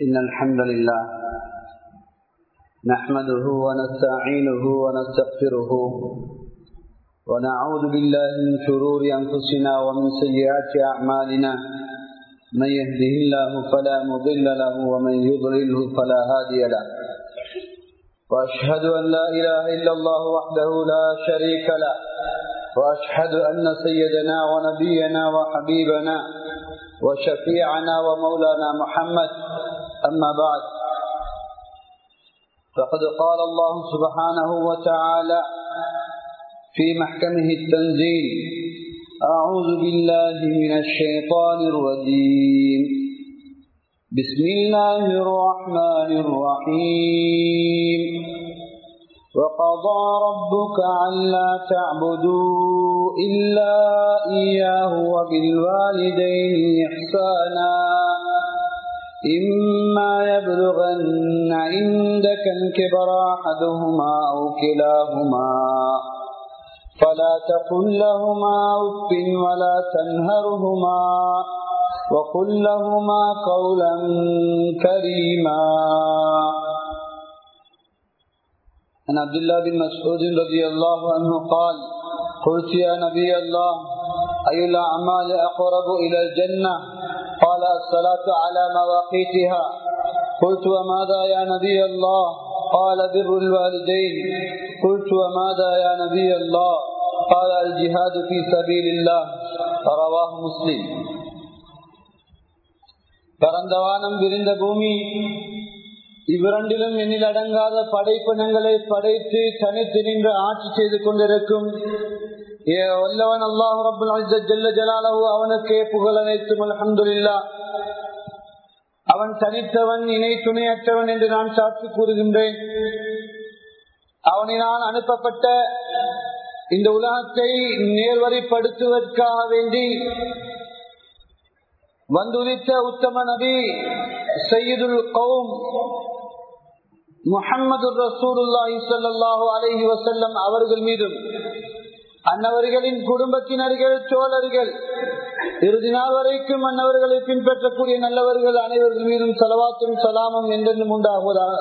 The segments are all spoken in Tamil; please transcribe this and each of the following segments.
إن الحمد لله نحمده ونستعينه ونستغفره ونعوذ بالله من شرور أنفسنا ومن سيئات أعمالنا من يهده الله فلا مضل له ومن يضلله فلا هادي له وأشهد أن لا إله إلا الله وحده لا شريك له وأشهد أن سيدنا ونبينا وحبيبنا وشفيعنا ومولانا محمد أما بعد فقد قال الله سبحانه وتعالى في محكمه التنزيل أعوذ بالله من الشيطان الرجيم بسم الله الرحمن الرحيم وقضى ربك ألا تعبدوا إلا إياه وبالوالدين إحسانا إما يبلغن عندك الكبر أحدهما أو كلاهما فلا تقل لهما أف ولا تنهرهما وقل لهما قولا كريما عن عبد الله بن مسعود رضي الله عنه قال قلت يا نبي الله أي الأعمال أقرب إلى الجنة قال الصلاة على مواقيتها قلت وماذا يا نبي الله قال بر الوالدين قلت وماذا يا نبي الله قال الجهاد في سبيل الله رواه مسلم பரந்த வானம் விரிந்த பூமி இவ்விரண்டிலும் எண்ணில் அடங்காத படைப்பினங்களை படைத்து தனித்து நின்று ஆட்சி செய்து கொண்டிருக்கும் வல்லவன் அல்லாஹ் ரபுல் ஜலாலவு அவனுக்கே புகழ் அனைத்தும் அலமதுல்லா அவன் தனித்தவன் இணை துணையற்றவன் என்று நான் சாட்சி கூறுகின்றேன் அவனினால் அனுப்பப்பட்ட இந்த உலகத்தை நேர்வரிப்படுத்துவதற்காக வேண்டி வந்துதித்த உத்தம நபி சையீதுல் கௌம் முகமது ரசூலுல்லாஹி சல்லாஹூ அலஹி வசல்லம் அவர்கள் மீதும் அன்னவர்களின் குடும்பத்தினர்கள் சோழர்கள் இறுதி நாள் வரைக்கும் அன்னவர்களை பின்பற்றக்கூடிய நல்லவர்கள் அனைவர்கள் மீதும் செலவாத்தும் சலாமும் என்றென்றும் உண்டாகுவதாக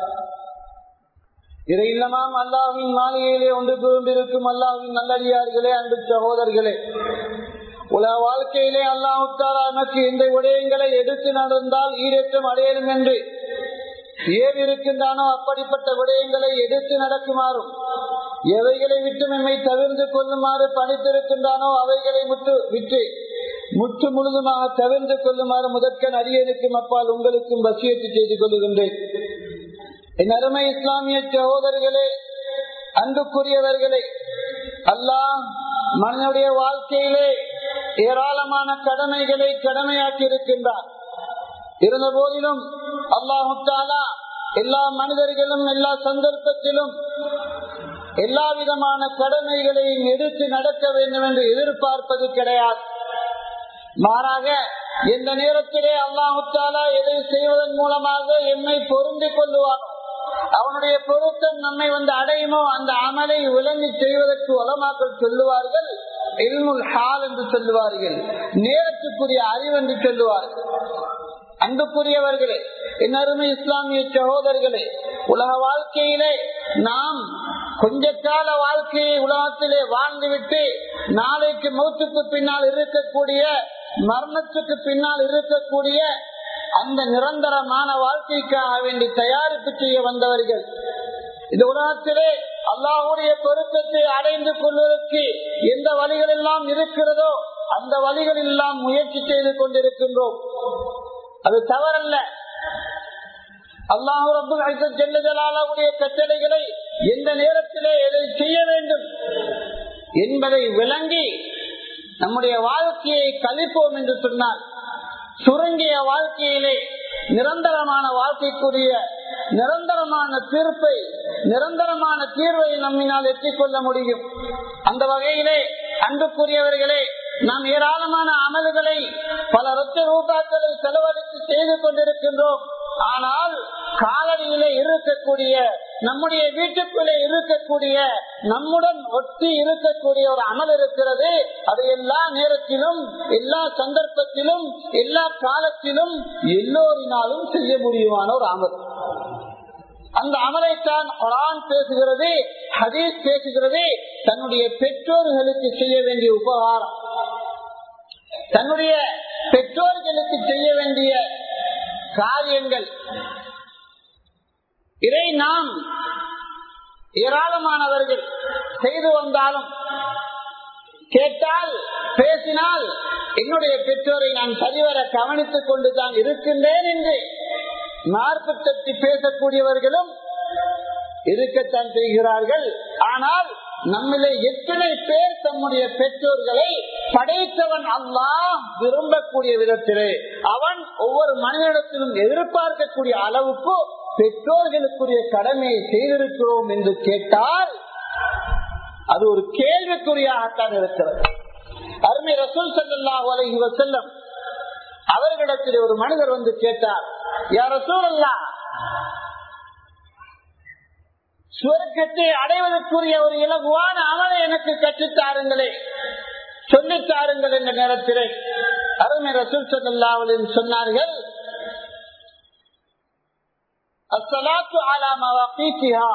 இதை இல்லமாம் அல்லாவின் மாளிகையிலே ஒன்று கொண்டிருக்கும் அல்லாவின் நல்லடியார்களே அன்பு சகோதரர்களே உலக வாழ்க்கையிலே அல்லாஹாலா நமக்கு எந்த விடயங்களை எடுத்து நடந்தால் ஈரேற்றம் அடையணும் என்று ஏன் இருக்கின்றானோ அப்படிப்பட்ட விடயங்களை எடுத்து நடக்குமாறும் எவைகளை விட்டு நம்மை தவிர்த்து கொள்ளுமாறு பணித்திருக்கின்றானோ அவைகளை முற்று விட்டு முற்று முழுதுமாக தவிர்த்து கொள்ளுமாறு முதற்கன் அரியனுக்கும் அப்பால் உங்களுக்கும் வசியத்து செய்து கொள்ளுகின்றேன் என் அருமை இஸ்லாமிய சகோதரர்களே அன்புக்குரியவர்களே அல்லாஹ் மனிதனுடைய வாழ்க்கையிலே ஏராளமான கடமைகளை கடமையாக்கி இருக்கின்றார் இருந்த போதிலும் அல்லாஹுத்தாலா எல்லா மனிதர்களும் எல்லா சந்தர்ப்பத்திலும் எல்லா விதமான கடமைகளையும் எடுத்து நடக்க வேண்டும் என்று எதிர்பார்ப்பது கிடையாது மாறாக எந்த நேரத்திலே அல்லாஹுத்தாலா எதை செய்வதன் மூலமாக எம்மை பொருந்திக் கொள்ளுவார் அவனுடைய பொருத்தம் நம்மை வந்து அடையுமோ அந்த அமலை விளங்கி செய்வதற்கு உலமாக்கள் சொல்லுவார்கள் எல்முல் ஹால் என்று சொல்லுவார்கள் நேரத்துக்குரிய அறிவு என்று சொல்லுவார்கள் அன்புக்குரியவர்களே என் அருமை இஸ்லாமிய சகோதரர்களே உலக வாழ்க்கையிலே நாம் கொஞ்ச கால வாழ்க்கையை உலகத்திலே வாழ்ந்துவிட்டு நாளைக்கு மௌத்துக்கு பின்னால் இருக்கக்கூடிய மரணத்துக்கு பின்னால் இருக்கக்கூடிய அந்த நிரந்தரமான வாழ்க்கைக்காக வேண்டி தயாரிப்பு செய்ய வந்தவர்கள் இந்த உலகத்திலே அல்லாஹுடைய பொருத்தத்தை அடைந்து கொள்வதற்கு எந்த வழிகள் எல்லாம் இருக்கிறதோ அந்த வழிகள் எல்லாம் முயற்சி செய்து கொண்டிருக்கின்றோம் அது தவறல்ல அல்லாஹு ரபுல் ஜெல்லஜலாலுடைய கட்டளைகளை எந்த நேரத்திலே எதை செய்ய வேண்டும் என்பதை விளங்கி நம்முடைய வாழ்க்கையை கழிப்போம் என்று சொன்னால் சுருங்கிய வாழ்க்கையிலே நிரந்தரமான வாழ்க்கைக்குரிய நிரந்தரமான தீர்ப்பை நிரந்தரமான தீர்வை நம்மினால் எட்டிக்கொள்ள முடியும் அந்த வகையிலே அன்புக்குரியவர்களே நாம் ஏராளமான அமல்களை பல ரத்த ரூபாக்களை செலவழித்து செய்து கொண்டிருக்கின்றோம் ஆனால் காலடியிலே இருக்கக்கூடிய நம்முடைய வீட்டுக்குள்ளே இருக்கக்கூடிய நம்முடன் ஒட்டி இருக்கக்கூடிய ஒரு அமல் இருக்கிறது அது எல்லா நேரத்திலும் எல்லா சந்தர்ப்பத்திலும் எல்லா காலத்திலும் எல்லோரினாலும் செய்ய முடியுமான ஒரு அமல் அந்த அமலைத்தான் குரான் பேசுகிறது ஹதீஸ் பேசுகிறது தன்னுடைய பெற்றோர்களுக்கு செய்ய வேண்டிய உபகாரம் தன்னுடைய பெற்றோர்களுக்கு செய்ய வேண்டிய காரியங்கள் இதை நாம் ஏராளமானவர்கள் செய்து வந்தாலும் கேட்டால் பேசினால் என்னுடைய பெற்றோரை நான் சரிவர கவனித்துக் கொண்டு தான் இருக்கின்றேன் என்று மார்பத்தட்டி பேசக்கூடியவர்களும் இருக்கத்தான் செய்கிறார்கள் ஆனால் நம்மிலே எத்தனை பேர் தம்முடைய பெற்றோர்களை படைத்தவன் அல்லா விரும்பக்கூடிய விதத்திலே அவன் ஒவ்வொரு மனிதனிடத்திலும் எதிர்பார்க்கக்கூடிய அளவுக்கு பெற்றோர்களுக்குரிய கடமையை செய்திருக்கிறோம் என்று கேட்டால் அது ஒரு கேள்விக்குறியாகத்தான் இருக்கிறது அருமை ரசூல் சல்லா அலஹி வசல்லம் அவர்களிடத்தில் ஒரு மனிதர் வந்து கேட்டார் யார் ரசூல் அல்லா சுவர்க்கத்தை அடைவதற்குரிய ஒரு இலகுவான அமலை எனக்கு கற்றுத்தாருங்களே சொல்லித்தாருங்கள் என்ற நேரத்திலே அருமை ரசூல் சல்லாவலின் சொன்னார்கள் அஸ்ஸலாத்து அலா மவாகீத்திஹா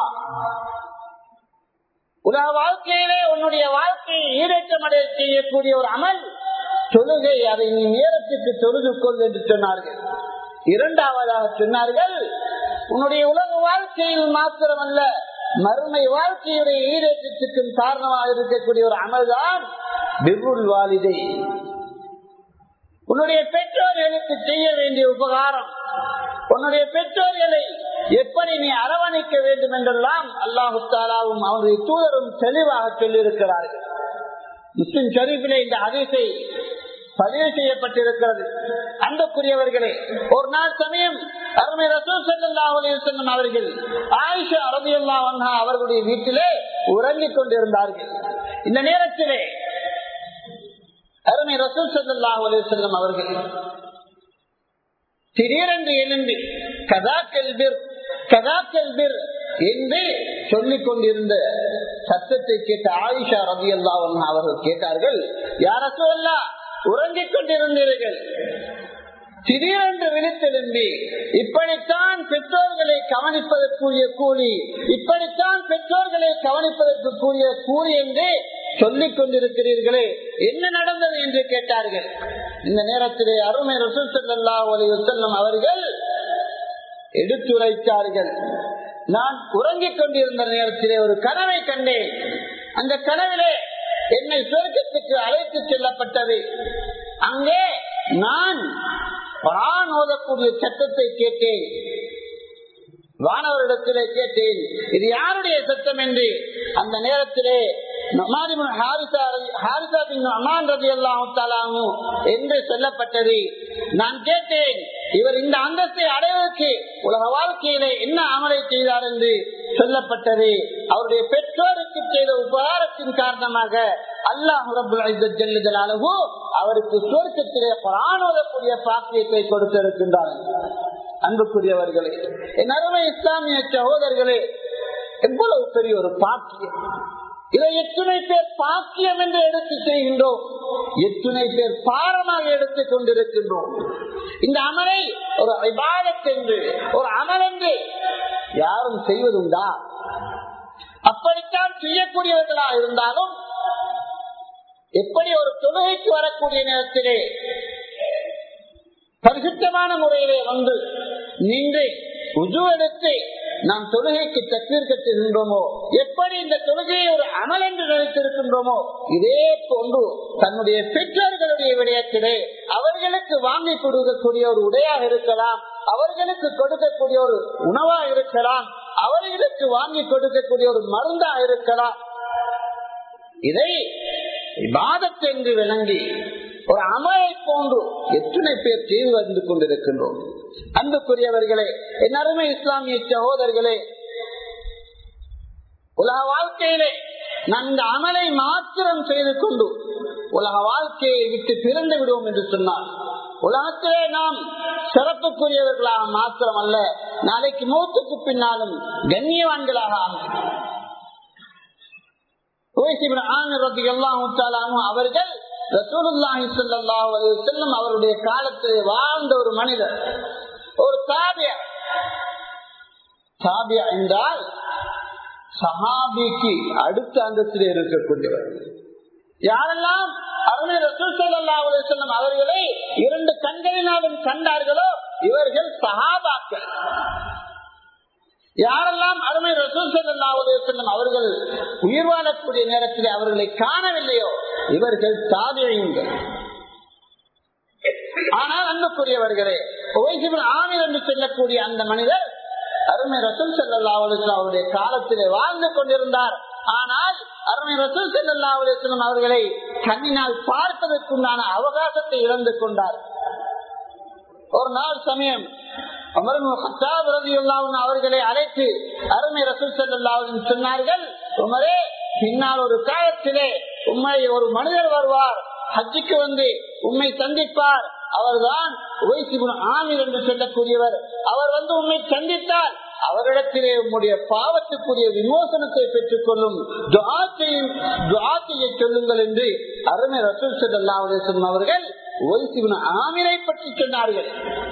உலக வாழ்க்கையிலே உன்னுடைய வாழ்க்கையை ஈரேற்றமடைய செய்யக்கூடிய ஒரு அமல் தொழுகை அதை நீ நேரத்துக்கு தொழுது கொள் என்று சொன்னார்கள் இரண்டாவதாக சொன்னார்கள் உன்னுடைய உலக வாழ்க்கையில் மாத்திரமல்ல மறுமை வாழ்க்கையுடைய ஈரேற்றத்துக்கும் காரணமாக இருக்கக்கூடிய ஒரு அமல்தான் பிர்ருல் வாலிதை உன்னுடைய பெற்றோர்களுக்கு செய்ய வேண்டிய உபகாரம் உன்னுடைய பெற்றோர்களை எப்படி நீ அரவணைக்க வேண்டும் என்றெல்லாம் அல்லாஹு தாலாவும் அவருடைய தூதரும் தெளிவாக சொல்லியிருக்கிறார்கள் முஸ்லிம் ஷரீஃபிலே இந்த அதிசை பதிவு செய்யப்பட்டிருக்கிறது அன்புக்குரியவர்களே ஒரு நாள் சமயம் அருமை ரசூல் சல்லா அலிவசன் அவர்கள் ஆயிஷா அரபியல்லா வந்தா அவர்களுடைய வீட்டிலே உறங்கிக் கொண்டிருந்தார்கள் இந்த நேரத்திலே அருமை ரசூல் சல்லா அலிவசல்லம் அவர்கள் திடீரென்று எழும்பி கதா கல்பிர் கதா கல்பிர் என்று சொல்லிக் கொண்டிருந்த சத்தத்தை கேட்ட ஆயிஷா ரவி அல்லா அவர்கள் கேட்டார்கள் யார சொல்லா உறங்கிக் கொண்டிருந்தீர்கள் திடீரென்று விழித்தெழும்பி இப்படித்தான் பெற்றோர்களை கவனிப்பதற்குரிய கூலி இப்படித்தான் பெற்றோர்களை கவனிப்பதற்கு கூடிய கூலி என்று சொல்லிக் கொண்டிருக்கிறீர்களே என்ன நடந்தது என்று கேட்டார்கள் இந்த நேரத்திலே அருமை ரசூல் சல்லா ஒலி செல்லும் அவர்கள் எடுத்துரைத்தார்கள் நான் உறங்கிக் கொண்டிருந்த நேரத்திலே ஒரு கனவை கண்டேன் அந்த கனவிலே என்னை சொர்க்கத்துக்கு அழைத்து செல்லப்பட்டது அங்கே நான் குரான் ஓதக்கூடிய சத்தத்தை கேட்டேன் வானவரிடத்திலே கேட்டேன் இது யாருடைய சத்தம் என்று அந்த நேரத்திலே என்று சொல்லப்பட்டது நான் கேட்டேன் இவர் இந்த அந்தஸ்தை அடைவதற்கு உலக வாழ்க்கையிலே என்ன அமலை செய்தார் என்று சொல்லப்பட்டது அவருடைய பெற்றோருக்கு செய்த உபகாரத்தின் காரணமாக அல்லாஹு அவருக்கு சுவர்க்கத்திலே பராணோதக்கூடிய பாக்கியத்தை கொடுத்திருக்கின்றார் அன்புக்குரியவர்களே என் அருமை இஸ்லாமிய சகோதரர்களே எவ்வளவு பெரிய ஒரு பாக்கியம் இதை எத்தனை பேர் பாக்கியம் என்று எடுத்து செய்கின்றோம் எத்தனை பேர் பாரமாக எடுத்துக் கொண்டிருக்கின்றோம் இந்த அமலை ஒரு விவாதத் என்று ஒரு அமல் என்று யாரும் செய்வதுண்டா அப்படித்தான் செய்யக்கூடியவர்களா இருந்தாலும் எப்படி ஒரு தொழுகைக்கு வரக்கூடிய நேரத்திலே பரிசுத்தமான முறையிலே வந்து நின்று உது எடுத்து நாம் தொழுகைக்கு தக்கீர் கட்டுகின்றோமோ எப்படி இந்த தொழுகையை ஒரு அமல் என்று நினைத்திருக்கின்றோமோ இதே போன்று தன்னுடைய பெற்றோர்களுடைய விடயத்திலே அவர்களுக்கு வாங்கி கொடுக்கக்கூடிய ஒரு உடையாக இருக்கலாம் அவர்களுக்கு கொடுக்கக்கூடிய ஒரு உணவா இருக்கலாம் அவர்களுக்கு வாங்கி கொடுக்கக்கூடிய ஒரு மருந்தா இருக்கலாம் இதை விவாதத்தை என்று விளங்கி ஒரு அமலை போன்று எத்தனை பேர் செய்து வந்து கொண்டிருக்கின்றோம் அன்புக்குரியவர்களே என் அருமை இஸ்லாமிய சகோதரர்களே உலக வாழ்க்கையிலே நான் இந்த அமலை மாத்திரம் செய்து கொண்டு உலக வாழ்க்கையை விட்டு பிறந்து விடுவோம் என்று சொன்னார் உலகத்திலே நாம் சிறப்புக்குரியவர்களாக மாத்திரம் அல்ல நாளைக்கு மூத்துக்கு பின்னாலும் கண்ணியவான்களாக ஆகும் அவர்கள் செல்லும் அவருடைய காலத்தில் வாழ்ந்த ஒரு மனிதர் ஒரு தாபிய தாபிய என்றால் சஹாபிக்கு அடுத்த அந்தத்தில் இருக்கக்கூடியவர் யாரெல்லாம் அருணை ரசூல் சல்லா செல்லும் அவர்களை இரண்டு கண்களினாலும் கண்டார்களோ இவர்கள் சஹாபாக்கள் யாரெல்லாம் அருமை ரசூல் சல்லா செல்லும் அவர்கள் உயிர் வாழக்கூடிய நேரத்தில் அவர்களை காணவில்லையோ இவர்கள் சாதியுங்கள் ஆனால் அன்புக்குரியவர்களே ஆமிர் என்று சொல்லக்கூடிய அந்த மனிதர் அருமை ரசூல் செல்லல்லா அவருடைய காலத்திலே வாழ்ந்து கொண்டிருந்தார் ஆனால் அருமை ரசூல் செல்லல்லா அவர்களை கண்ணினால் பார்ப்பதற்குண்டான அவகாசத்தை இழந்து கொண்டார் ஒரு நாள் சமயம் அவர்களை அழைத்து அருமை ரசூல் செல்லாவின் சொன்னார்கள் உமரே பின்னால் ஒரு காலத்திலே உண்மை ஒரு மனிதர் வருவார் ஹஜ்ஜுக்கு வந்து உண்மை சந்திப்பார் அவர்தான் ஆமீர் என்று சொல்லக்கூடியவர் அவர் வந்து உண்மை சந்தித்தார் அவரிடத்திலே உம்முடைய பாவத்துக்குரிய விமோசனத்தை பெற்றுக் கொள்ளும் துவாத்தையை சொல்லுங்கள் என்று அருமை ரசூல் சல்லா அவர்கள் ஒய்சிபின் ஆமீரை பற்றி சொன்னார்கள்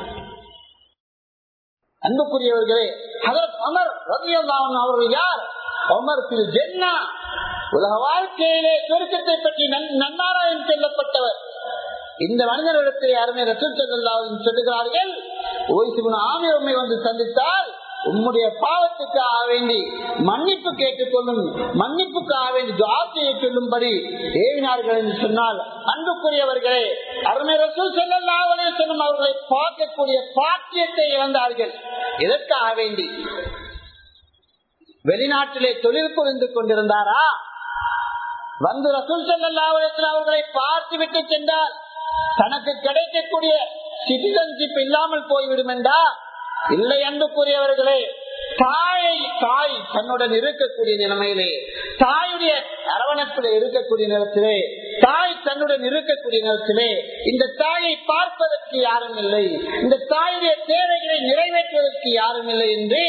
அன்புக்குரியவர்களே அமர் ரவியல்லாவன் அவர்கள் யார் அமர் திரு ஜென்னா உலக வாழ்க்கையிலே சுருக்கத்தை பற்றி நன்னாராயணம் செல்லப்பட்டவர் இந்த மனிதனிடத்தில் யாருமே ரசூல் சொல்லுகிறார்கள் ஆமிய உண்மை வந்து சந்தித்தால் உம்முடைய பாவத்துக்காக வேண்டி மன்னிப்பு கேட்டுக்கொள்ளும் மன்னிப்புக்காக வேண்டி துவார்த்தையை சொல்லும்படி ஏவினார்கள் என்று சொன்னால் அன்புக்குரியவர்களே அருமை ரசூல் செல்லாவலே சொல்லும் அவர்களை பார்க்கக்கூடிய பாக்கியத்தை இழந்தார்கள் எதற்காக வேண்டி வெளிநாட்டிலே தொழில் புரிந்து கொண்டிருந்தாரா வந்து ரசூல் செல்லாவலத்தில் அவர்களை பார்த்து விட்டு சென்றால் தனக்கு கிடைக்கக்கூடிய சிட்டிசன்ஷிப் இல்லாமல் போய்விடும் என்றா இல்லை அன்புக்குரியவர்களே தாயை தாய் தன்னுடன் இருக்கக்கூடிய நிலைமையிலே தாயுடைய அரவணைப்பில் இருக்கக்கூடிய நேரத்திலே தாய் தன்னுடன் இருக்கக்கூடிய நேரத்திலே இந்த தாயை பார்ப்பதற்கு யாரும் இல்லை இந்த தாயுடைய தேவைகளை நிறைவேற்றுவதற்கு யாரும் இல்லை என்று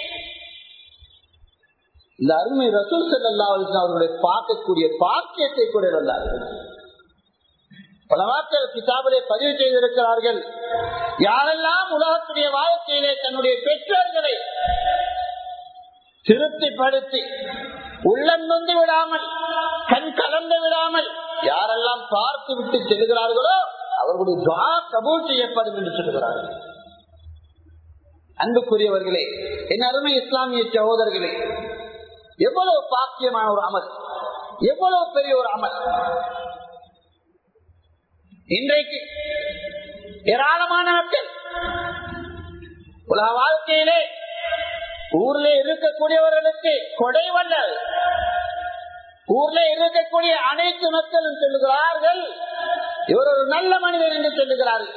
இந்த அருமை ரசூல் செல்லா அவர்களை பார்க்கக்கூடிய பாக்கியத்தை கூட இருந்தார்கள் பல நாட்கள் கிதாபிலே பதிவு செய்திருக்கிறார்கள் யாரெல்லாம் உலகத்துடைய வாழ்க்கையிலே தன்னுடைய பெற்றோர்களை திருப்திப்படுத்தி உள்ளம் நொந்து விடாமல் கண் கலந்து விடாமல் யாரெல்லாம் பார்த்து விட்டு செல்கிறார்களோ அவர்களுடைய துவா கபூல் செய்யப்படும் என்று சொல்லுகிறார்கள் அன்புக்குரியவர்களே என் அருமை இஸ்லாமிய சகோதரர்களே எவ்வளவு பாக்கியமான ஒரு அமல் எவ்வளவு பெரிய ஒரு அமல் இன்றைக்கு ஏராளமான மக்கள் உலக வாழ்க்கையிலே ஊர்ல இருக்கக்கூடியவர்களுக்கு கொடை வல்லல் ஊர்ல இருக்கக்கூடிய அனைத்து மக்களும் சொல்லுகிறார்கள் இவர் ஒரு நல்ல மனிதர் என்று சொல்லுகிறார்கள்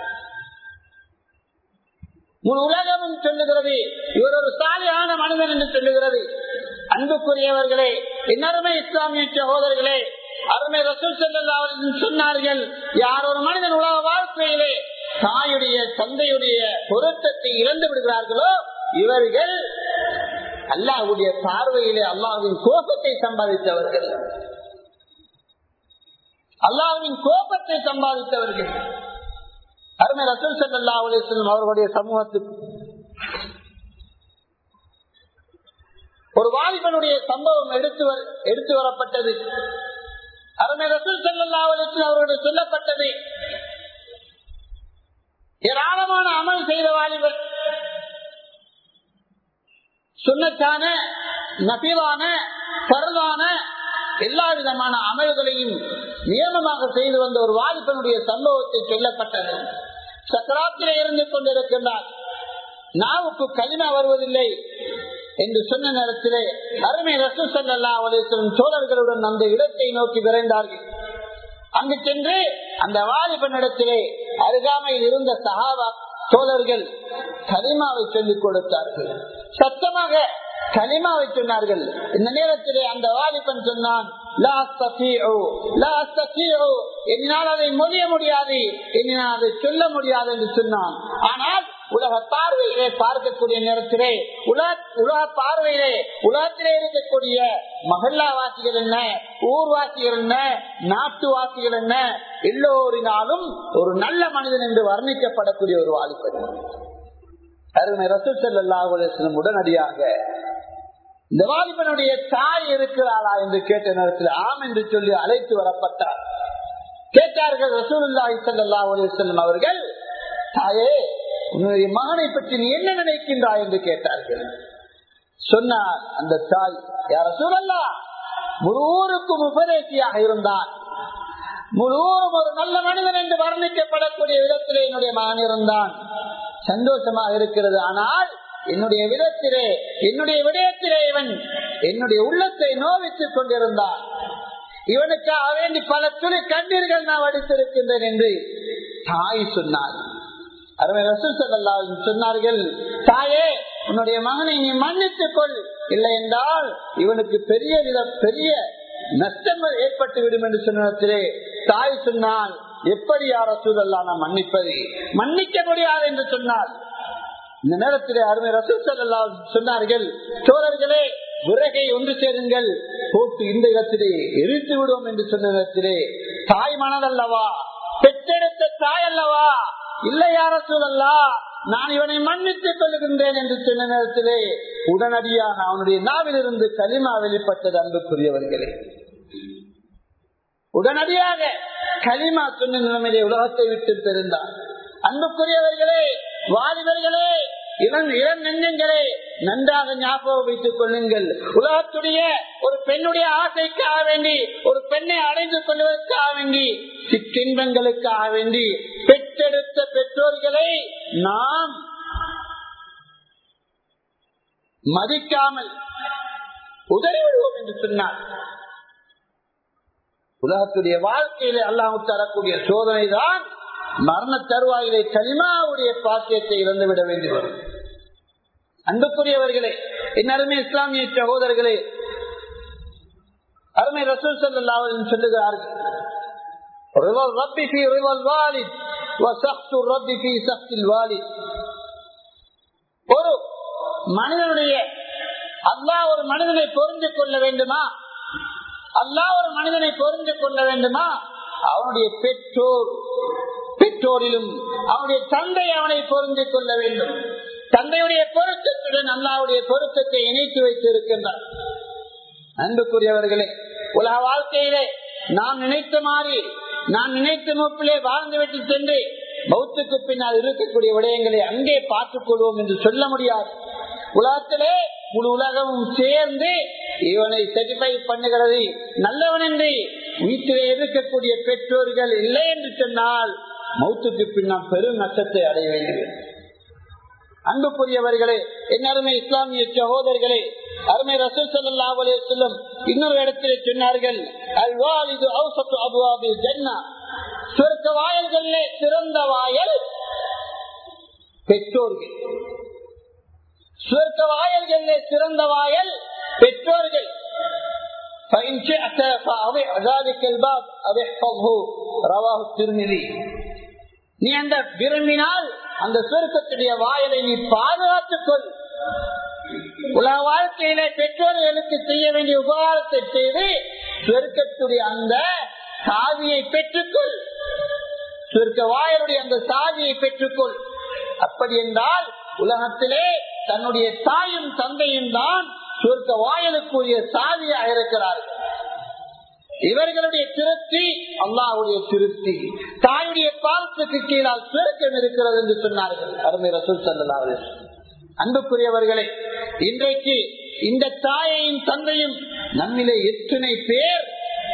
முழு உலகமும் சொல்லுகிறது இவர் ஒரு சாலியான மனிதன் என்று சொல்லுகிறது அன்புக்குரியவர்களே இன்னருமை இஸ்லாமிய சகோதரர்களே அருமை ரசூல் செல்லும் சொன்னார்கள் யார் ஒரு மனிதன் உலக வாழ்க்கையிலே தாயுடைய தந்தையுடைய பொருத்தத்தை இழந்து விடுகிறார்களோ இவர்கள் அல்லாஹுடைய பார்வையிலே அல்லாஹுவின் கோபத்தை சம்பாதித்தவர்கள் அல்லாஹுவின் கோபத்தை சம்பாதித்தவர்கள் அருமை ரசூல் சல்லா அலிஸ்லம் அவர்களுடைய சமூகத்துக்கு ஒரு வாலிபனுடைய சம்பவம் எடுத்து எடுத்து வரப்பட்டது அருமை ரசூல் சல்லா அலிஸ்லம் அவர்களுடைய சொல்லப்பட்டது ஏராளமான அமல் செய்த வாலிபர் சுண்ணத்தான நபிவான பரவான எல்லா விதமான அமல்களையும் நியமமாக செய்து வந்த ஒரு வாலிபனுடைய சம்பவத்தை சொல்லப்பட்டது சக்கராத்திலே இருந்து கொண்டிருக்கின்றார் நாவுக்கு கலிமா வருவதில்லை என்று சொன்ன நேரத்திலே அருமை ரசூ சல்லா அலிஸ்லம் சோழர்களுடன் அந்த இடத்தை நோக்கி விரைந்தார்கள் அங்கு சென்று அந்த வாலிபனிடத்திலே அருகாமையில் இருந்த சகாபா தோழர்கள் கலிமாவை சொல்லிக் கொடுத்தார்கள் சத்தமாக கலிமாவை சொன்னார்கள் இந்த நேரத்திலே அந்த வாலிபன் சொன்னான் என்னால் அதை மொழிய முடியாது என்னால் அதை சொல்ல முடியாது என்று சொன்னான் ஆனால் உலக பார்வையிலே பார்க்கக்கூடிய நேரத்திலே உலக உலக பார்வையிலே உலகத்திலே இருக்கக்கூடிய மகல்லாவாசிகள் என்ன ஊர்வாசிகள் என்ன நாட்டுவாசிகள் என்ன எல்லோரினாலும் ஒரு நல்ல மனிதன் என்று வர்ணிக்கப்படக்கூடிய ஒரு வாலிபன் அருமை ரசூல் செல்லாஹுலம் உடனடியாக இந்த வாலிபனுடைய தாய் இருக்கிறாளா என்று கேட்ட நேரத்தில் ஆம் என்று சொல்லி அழைத்து வரப்பட்டார் கேட்டார்கள் ரசூலுல்லாஹி ஸல்லல்லாஹு அலைஹி வஸல்லம் அவர்கள் தாயே உன்னுடைய மகனை பற்றி நீ என்ன நினைக்கின்றாய் என்று கேட்டார்கள் சொன்னார் அந்த தாய் யார சூழல்லா முழு ஊருக்கும் உபதேசியாக இருந்தான் முழு ஊரும் ஒரு நல்ல மனிதன் என்று வர்ணிக்கப்படக்கூடிய விதத்திலே என்னுடைய மகன் இருந்தான் சந்தோஷமாக இருக்கிறது ஆனால் என்னுடைய விதத்திலே என்னுடைய விடயத்திலே இவன் என்னுடைய உள்ளத்தை நோவித்துக் கொண்டிருந்தான் இவனுக்காக வேண்டி பல துணி கண்ணீர்கள் நான் வடித்திருக்கின்றேன் என்று தாய் சொன்னார் அருமை ரசூல் சொன்னார்கள் தாயே உன்னுடைய மகனை நீ மன்னித்துக் கொள் இல்லை என்றால் இவனுக்கு பெரிய வித பெரிய நஷ்டங்கள் ஏற்பட்டு விடும் என்று சொன்னதிலே தாய் சொன்னால் எப்படி யார சூழல்லா நான் மன்னிப்பது மன்னிக்க முடியாது என்று சொன்னார் இந்த நேரத்திலே அருமை ரசூல் சொன்னார்கள் சோழர்களே விறகை ஒன்று சேருங்கள் போட்டு இந்த இடத்திலே எரித்து விடுவோம் என்று சொன்ன நேரத்திலே தாய் மனதல்லவா பெற்றெடுத்த தாய் அல்லவா இல்லை யார சூழல்லா நான் இவனை மன்னித்துக் கொள்கின்றேன் என்று சொன்ன நேரத்திலே உடனடியாக அவனுடைய நாவிலிருந்து களிமா வெளிப்பட்டது அன்புக்குரியவர்களே உடனடியாக களிமா சொன்ன நிலைமையிலே உலகத்தை விட்டு தெரிந்தார் அன்புக்குரியவர்களே வாலிபர்களே இளம் இளம் நெஞ்சங்களே நன்றாக ஞாபகம் வைத்துக் கொள்ளுங்கள் உலகத்துடைய ஒரு பெண்ணுடைய ஆசைக்காக வேண்டி ஒரு பெண்ணை அடைந்து கொள்வதற்காக வேண்டி சிற்றின்பங்களுக்காக வேண்டி பெற்றெடுத்த பெற்றோர்களை நாம் மதிக்காமல் உதறிவிடுவோம் என்று சொன்னார் உலகத்துடைய வாழ்க்கையில அல்லாஹு தரக்கூடிய சோதனை தான் மரண தருவாயிலே கலிமாவுடைய பாக்கியத்தை இழந்துவிட வேண்டி வரும் அன்புக்குரியவர்களே என் அருமை இஸ்லாமிய சகோதரர்களே அருமை ரசூல் சல்லாவின் சொல்லுகிறார்கள் ஒரு மனிதனுடைய அல்லாஹ் ஒரு மனிதனை பொருந்து கொள்ள வேண்டுமா அல்லாஹ் ஒரு மனிதனை பொருந்து கொள்ள வேண்டுமா அவனுடைய பெற்றோர் பெற்றோரிலும் அவனுடைய தந்தை அவனை பொருந்து கொள்ள வேண்டும் தந்தையுடைய பொருத்தத்துடன் அல்லாவுடைய பொருத்தத்தை இணைத்து வைத்திருக்கின்றார் அன்புக்குரியவர்களே உலக வாழ்க்கையிலே நாம் நினைத்த மாதிரி நாம் நினைத்த மூப்பிலே வாழ்ந்துவிட்டு சென்று பௌத்துக்கு பின்னால் இருக்கக்கூடிய விடயங்களை அங்கே பார்த்துக் கொள்வோம் என்று சொல்ல முடியாது உலகத்திலே முழு உலகமும் சேர்ந்து இவனை செட்டிஃபை பண்ணுகிறது நல்லவன் என்று வீட்டிலே இருக்கக்கூடிய பெற்றோர்கள் இல்லை என்று சொன்னால் மௌத்துக்கு பின்னால் பெரும் நஷ்டத்தை அடைய வேண்டும் அன்புக்குரியவர்களே என் அருமை இஸ்லாமிய சகோதரர்களே அருமை ரசூல் ஸல்லல்லாஹு அலைஹி வஸல்லம் இன்னொரு இடத்திலே சொன்னார்கள் அல்வாலிது அவ்சத்து அபுவாபில் ஜன்னா சொர்க்க வாயல்களிலே சிறந்த வாயல் பெற்றோர்கள் சொர்க்க வாயல்களிலே சிறந்த வாயல் பெற்றோர்கள் فإن شئت فأضع ذلك الباب أو احفظه رواه الترمذي நீ அந்த விரும்பினால் அந்த சுருக்கத்துடைய வாயலை நீ பாதுகாத்துக் கொள் உலக வாழ்க்கையில பெற்றோர்களுக்கு செய்ய வேண்டிய உபகாரத்தை செய்து சுருக்கத்துடைய அந்த சாதியை பெற்றுக்கொள் சுருக்க வாயலுடைய அந்த சாதியை பெற்றுக்கொள் அப்படி என்றால் உலகத்திலே தன்னுடைய தாயும் தந்தையும் தான் சுருக்க வாயலுக்குரிய சாதியாக இருக்கிறார்கள் இவர்களுடைய திருப்தி அல்லாவுடைய திருப்தி தாயுடைய பாலத்துக்கு கீழால் சுருக்கம் இருக்கிறது என்று சொன்னார்கள் அருமை ரசூல் சல்லாவே அன்புக்குரியவர்களே இன்றைக்கு இந்த தாயையும் தந்தையும் நம்மிலே எத்தனை பேர்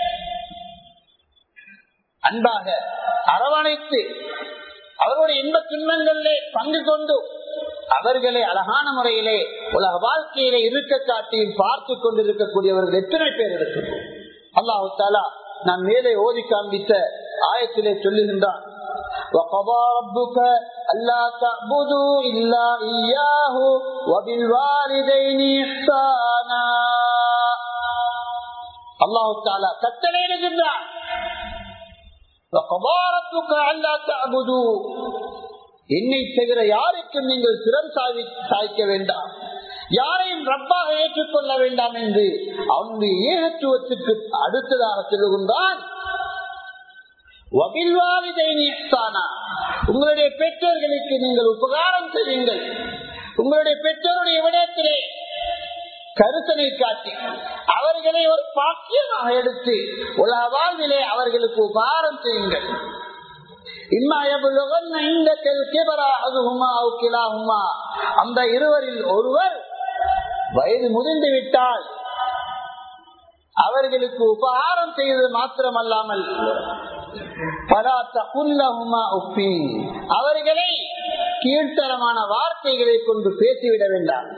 அன்பாக அரவணைத்து அவருடைய இன்ப துன்பங்களிலே பங்கு கொண்டு அவர்களை அழகான முறையிலே உலக வாழ்க்கையிலே இருக்க காட்டியும் பார்த்து கொண்டிருக்கக்கூடியவர்கள் எத்தனை பேர் இருக்கிறோம் அல்லாஹு தாலா நான் மேலே ஓதி காண்பித்த ஆயத்திலே சொல்லுகின்றான் وقضى ربك ألا تعبدوا إلا إياه وبالوالدين إحسانا அல்லாஹு தாலா கட்டளையிடுகின்றார் என்னை தவிர யாருக்கும் நீங்கள் சிறம் சாவி சாய்க்க வேண்டாம் யாரையும் ரப்பாக ஏற்றுக்கொள்ள வேண்டாம் என்று அவனுடைய ஏகத்துவத்துக்கு அடுத்ததாக சொல்லுகின்றான் உங்களுடைய பெற்றோர்களுக்கு நீங்கள் உபகாரம் செய்யுங்கள் உங்களுடைய பெற்றோருடைய விடயத்திலே கருத்தனை காட்டி அவர்களை ஒரு பாக்கியமாக எடுத்து உலக வாழ்விலே அவர்களுக்கு உபகாரம் செய்யுங்கள் அந்த இருவரில் ஒருவர் வயது முதிர்ந்து விட்டால் அவர்களுக்கு உபகாரம் செய்தது மாத்திரமல்லாமல் அவர்களை கீழ்த்தரமான வார்த்தைகளை கொண்டு பேசிவிட வேண்டாம்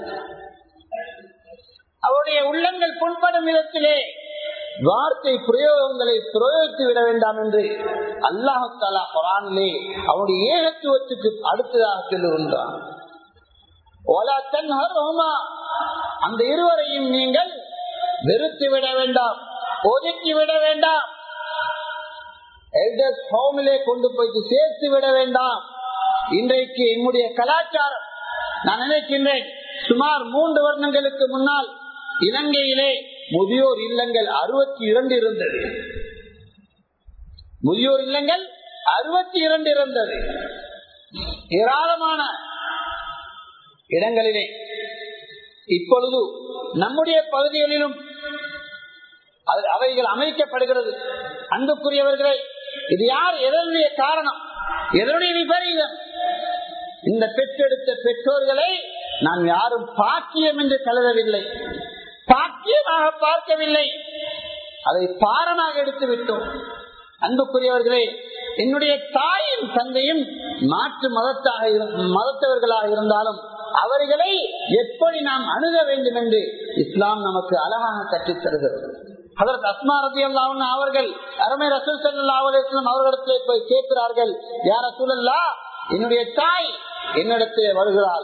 அவருடைய உள்ளங்கள் புண்படும் விதத்திலே வார்த்தை பிரயோகங்களை பிரயோகித்து விட வேண்டாம் என்று அல்லாஹாலா குரானிலே அவனுடைய ஏகத்துவத்துக்கு அடுத்ததாக சொல்லுகின்றான் அந்த இருவரையும் நீங்கள் வெறுத்து விட வேண்டாம் ஒதுக்கி விட வேண்டாம் எல்டர்ஸ் ஹோமிலே கொண்டு போயிட்டு சேர்த்து விட வேண்டாம் இன்றைக்கு என்னுடைய கலாச்சாரம் நான் நினைக்கின்றேன் சுமார் மூன்று வருடங்களுக்கு முன்னால் இலங்கையிலே முதியோர் இல்லங்கள் அறுபத்தி இரண்டு இருந்தது முதியோர் இல்லங்கள் அறுபத்தி இரண்டு இருந்தது ஏராளமான இடங்களிலே இப்பொழுது நம்முடைய பகுதிகளிலும் அவைகள் அமைக்கப்படுகிறது அன்புக்குரியவர்களே இது யார் எதனுடைய காரணம் எதனுடைய விபரீதம் இந்த பெற்றெடுத்த பெற்றோர்களை நாம் யாரும் பாக்கியம் என்று கருதவில்லை பாக்கியமாக பார்க்கவில்லை அதை பாரமாக எடுத்து விட்டோம் அன்புக்குரியவர்களே என்னுடைய தாயும் தந்தையும் மாற்று மதத்தாக மதத்தவர்களாக இருந்தாலும் அவர்களை எப்படி நாம் அணுக வேண்டும் என்று இஸ்லாம் நமக்கு அழகாக கற்றுத் தருகிறது அதற்கு அஸ்மா ரதி அவர்கள் அருமை ரசூல் சல்லா அவர்களிடத்தில் போய் கேட்கிறார்கள் யார் ரசூலல்லா என்னுடைய தாய் என்னிடத்தில் வருகிறாள்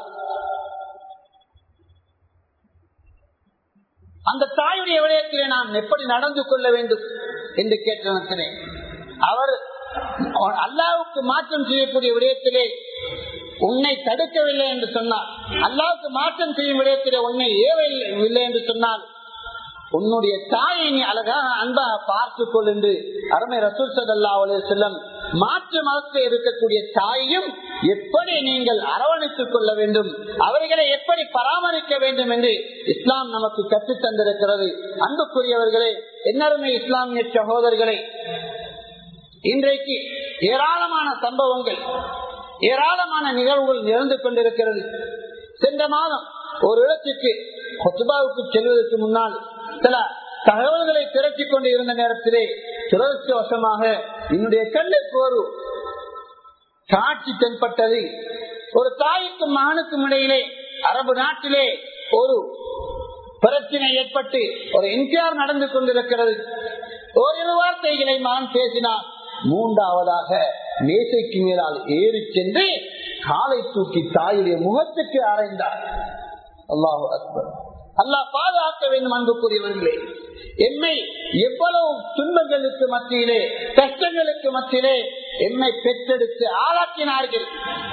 அந்த தாயுடைய விடயத்திலே நாம் எப்படி நடந்து கொள்ள வேண்டும் என்று கேட்டிருக்கிறேன் அவர் அல்லாவுக்கு மாற்றம் செய்யக்கூடிய விடயத்திலே உன்னை தடுக்கவில்லை என்று சொன்னார் அல்லாவுக்கு மாற்றம் செய்யும் விடயத்திலே உன்னை ஏவவில்லை என்று சொன்னால் உன்னுடைய தாயை நீ அழகாக அன்பாக பார்த்துக் கொள் என்று அருமை ரசூல் சல்லா செல்லம் மாற்று மதத்தில் இருக்கக்கூடிய தாயையும் எப்படி நீங்கள் அரவணைத்துக் கொள்ள வேண்டும் அவர்களை எப்படி பராமரிக்க வேண்டும் என்று இஸ்லாம் நமக்கு கற்றுத் தந்திருக்கிறது அன்புக்குரியவர்களே என்னருமை இஸ்லாமிய சகோதரர்களே இன்றைக்கு ஏராளமான சம்பவங்கள் ஏராளமான நிகழ்வுகள் நிகழ்ந்து கொண்டிருக்கிறது சென்ற மாதம் ஒரு இடத்துக்கு கொத்துபாவுக்கு செல்வதற்கு முன்னால் சில தகவல்களை திரட்டிக் கொண்டு இருந்த நேரத்திலே துரதிருஷ்டவசமாக என்னுடைய கண்ணுக்கு ஒரு காட்சி தென்பட்டது ஒரு தாய்க்கும் மகனுக்கும் இடையிலே அரபு நாட்டிலே ஒரு பிரச்சனை ஏற்பட்டு ஒரு என்கிஆர் நடந்து கொண்டிருக்கிறது ஓரிரு வார்த்தைகளை மகன் பேசினார் மூன்றாவதாக மேசைக்கு மேலால் ஏறி சென்று காலை தூக்கி தாயுடைய முகத்துக்கு அறைந்தார் அல்லாஹு அக்பர் அல்லா பாதுகாக்க வேண்டும் அன்புக்குரியவர்களே எம்மை எவ்வளவு துன்பங்களுக்கு மத்தியிலே கஷ்டங்களுக்கு மத்தியிலே எம்மை பெற்றெடுத்து ஆளாக்கினார்கள்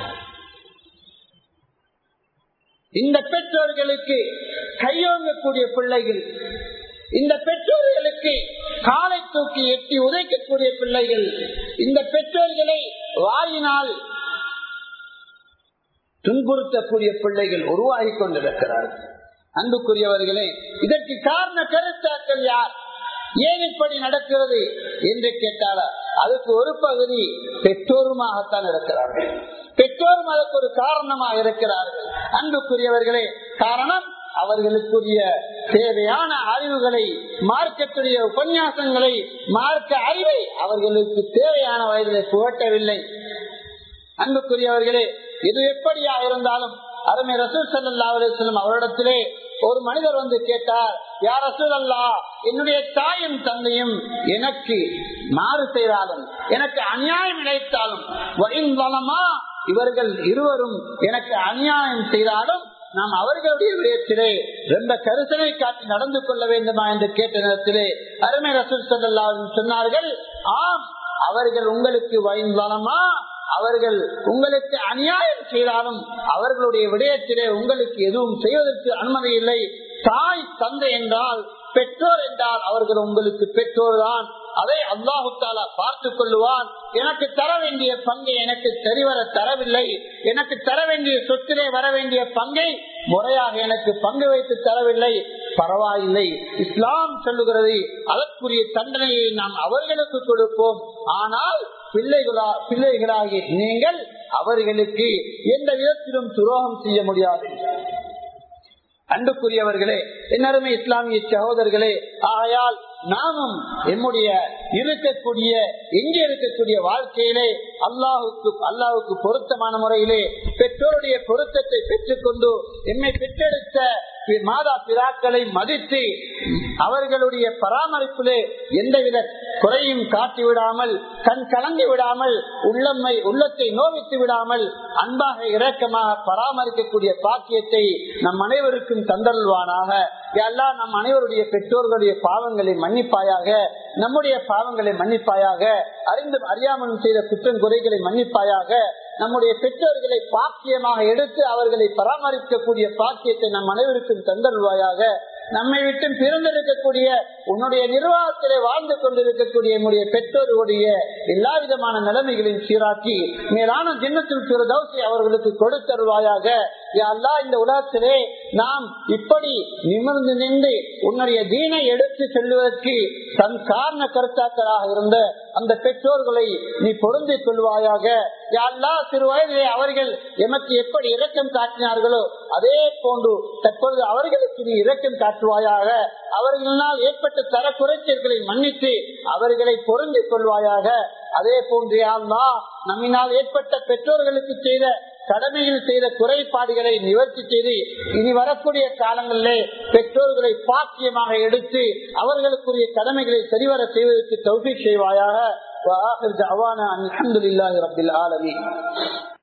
இந்த பெற்றோர்களுக்கு கையோங்கக்கூடிய பிள்ளைகள் இந்த பெற்றோர்களுக்கு காலை தூக்கி எட்டி உதைக்கக்கூடிய பிள்ளைகள் இந்த பெற்றோர்களை வாயினால் துன்புறுத்தக்கூடிய பிள்ளைகள் உருவாகி கொண்டிருக்கிறார்கள் அன்புக்குரியவர்களே இதற்கு காரண கருத்தாக்கள் யார் ஏன் இப்படி நடக்கிறது என்று கேட்டால் அதுக்கு ஒரு பகுதி பெற்றோருமாகத்தான் இருக்கிறார்கள் பெற்றோரும் அதற்கு ஒரு காரணமாக இருக்கிறார்கள் அன்புக்குரியவர்களே காரணம் அவர்களுக்குரிய தேவையான அறிவுகளை மார்க்கத்துடைய உபன்யாசங்களை மார்க்க அறிவை அவர்களுக்கு தேவையான வயதில் புகட்டவில்லை அன்புக்குரியவர்களே இது எப்படியா இருந்தாலும் அருமை ரசூல் சல்லா அலுவலம் அவரிடத்திலே ஒரு மனிதர் வந்து கேட்டார் யார் ரசூல் அல்லா என்னுடைய தாயும் தந்தையும் எனக்கு மாறு செய்தாலும் எனக்கு அநியாயம் இழைத்தாலும் இவர்கள் இருவரும் எனக்கு அநியாயம் செய்தாலும் நாம் அவர்களுடைய விடயத்திலே ரொம்ப கருத்தனை காட்டி நடந்து கொள்ள வேண்டுமா என்று கேட்ட நேரத்திலே அருமை ரசூல் சல்லா சொன்னார்கள் ஆம் அவர்கள் உங்களுக்கு வயந்தானமா அவர்கள் உங்களுக்கு அநியாயம் செய்தாலும் அவர்களுடைய விடயத்திலே உங்களுக்கு எதுவும் செய்வதற்கு அனுமதி இல்லை தாய் தந்தை என்றால் பெற்றோர் என்றால் அவர்கள் உங்களுக்கு பெற்றோர் தான் அதை அல்லாஹு தாலா பார்த்து கொள்ளுவான் எனக்கு தர வேண்டிய பங்கை எனக்கு சரிவர தரவில்லை எனக்கு தர வேண்டிய சொத்திலே வர வேண்டிய பங்கை முறையாக எனக்கு பங்கு வைத்து தரவில்லை பரவாயில்லை இஸ்லாம் சொல்லுகிறது அதற்குரிய தண்டனையை நாம் அவர்களுக்கு கொடுப்போம் ஆனால் பிள்ளைகளா பிள்ளைகளாகி நீங்கள் அவர்களுக்கு எந்த விதத்திலும் துரோகம் செய்ய முடியாது அன்புக்குரியவர்களே என்னருமே இஸ்லாமிய சகோதரர்களே ஆகையால் நாமும் என்னுடைய இருக்கக்கூடிய எங்கே இருக்கக்கூடிய வாழ்க்கையிலே அல்லாஹுக்கு அல்லாஹுக்கு பொருத்தமான முறையிலே பெற்றோருடைய பொருத்தத்தை பெற்றுக்கொண்டு எம்மை பெற்றெடுத்த மாதா பிதாக்களை மதித்து அவர்களுடைய பராமரிப்பிலே எந்தவித குறையும் காட்டி விடாமல் கண் கலங்கி விடாமல் உள்ளம்மை உள்ளத்தை நோவித்து விடாமல் அன்பாக இரக்கமாக பராமரிக்கக்கூடிய பாக்கியத்தை நம் அனைவருக்கும் தந்தருள்வானாக எல்லாம் நம் அனைவருடைய பெற்றோர்களுடைய பாவங்களை மன்னிப்பாயாக நம்முடைய பாவங்களை மன்னிப்பாயாக அறிந்தும் அறியாமலும் செய்த குற்றம் குறைகளை மன்னிப்பாயாக நம்முடைய பெற்றோர்களை பாக்கியமாக எடுத்து அவர்களை பராமரிக்கக்கூடிய பாக்கியத்தை நம் அனைவருக்கும் தந்தருள்வாயாக நம்மை விட்டு பிறந்திருக்கக்கூடிய உன்னுடைய நிர்வாகத்திலே வாழ்ந்து கொண்டிருக்கக்கூடிய என்னுடைய பெற்றோர்களுடைய எல்லா விதமான நிலைமைகளையும் சீராக்கி மேலான ஜின்னத்தில் பிறதவசை அவர்களுக்கு கொடுத்தருவாயாக அல்லா இந்த உலகத்திலே நாம் இப்படி நிமிர்ந்து நின்று உன்னுடைய தீனை எடுத்து செல்வதற்கு தன் காரண கருத்தாக்களாக இருந்த அந்த பெற்றோர்களை நீ பொருந்திக் கொள்வாயாக எல்லா சிறு வயதிலே அவர்கள் எமக்கு எப்படி இரக்கம் காட்டினார்களோ அதே போன்று தற்பொழுது அவர்களுக்கு நீ இரக்கம் காட்டுவாயாக அவர்களால் ஏற்பட்ட தர குறைச்சல்களை மன்னித்து அவர்களை பொருந்திக் கொள்வாயாக அதே போன்று அல்லா நம்மினால் ஏற்பட்ட பெற்றோர்களுக்கு செய்த கடமையில் செய்த குறைபாடுகளை நிவர்த்தி செய்து இனி வரக்கூடிய காலங்களிலே பெற்றோர்களை பாக்கியமாக எடுத்து அவர்களுக்குரிய கடமைகளை சரிவர செய்வதற்கு தௌஃபீக் செய்வாயாக وآخر دعوانا أن الحمد لله رب العالمين